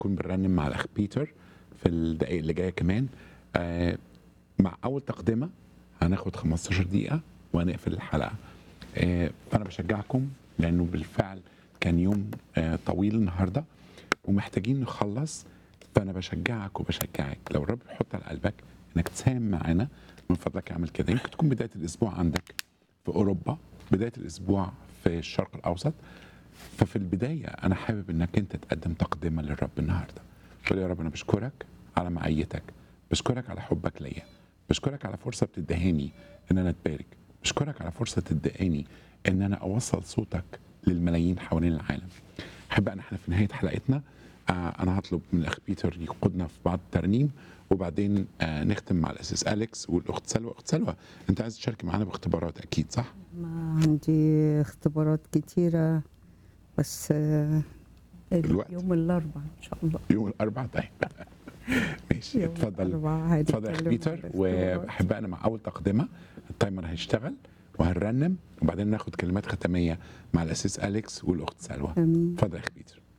نكون بنرنم مع الاخ بيتر في الدقائق اللي جايه كمان آه مع اول تقدمه هناخد 15 دقيقه وهنقفل الحلقه آه فانا بشجعكم لانه بالفعل كان يوم آه طويل النهارده ومحتاجين نخلص فانا بشجعك وبشجعك لو الرب يحط على قلبك انك تساهم معانا من فضلك اعمل كده يمكن تكون بدايه الاسبوع عندك في اوروبا بدايه الاسبوع في الشرق الاوسط ففي البدايه انا حابب انك انت تقدم تقدمه للرب النهارده تقول يا رب انا بشكرك على معيتك بشكرك على حبك ليا بشكرك على فرصه بتدهاني ان انا اتبارك بشكرك على فرصه تدهاني ان انا اوصل صوتك للملايين حوالين العالم احب ان احنا في نهايه حلقتنا آه انا هطلب من الاخ بيتر يقودنا في بعض الترنيم وبعدين آه نختم مع الاساس اليكس والاخت سلوى اخت سلوى انت عايز تشارك معانا باختبارات اكيد صح ما عندي اختبارات كتيرة بس آه، الوقت. يوم الأربعاء إن شاء الله يوم الاربعاء طيب ماشي يوم اتفضل الأربعاء اتفضل يا اخ هنتكلم بيتر عن الاختبارات. واحب انا مع اول تقدمه التايمر هيشتغل وهنرنم وبعدين ناخد كلمات ختاميه مع الاساس اليكس والاخت سلوى آمين اتفضل يا اخ بيتر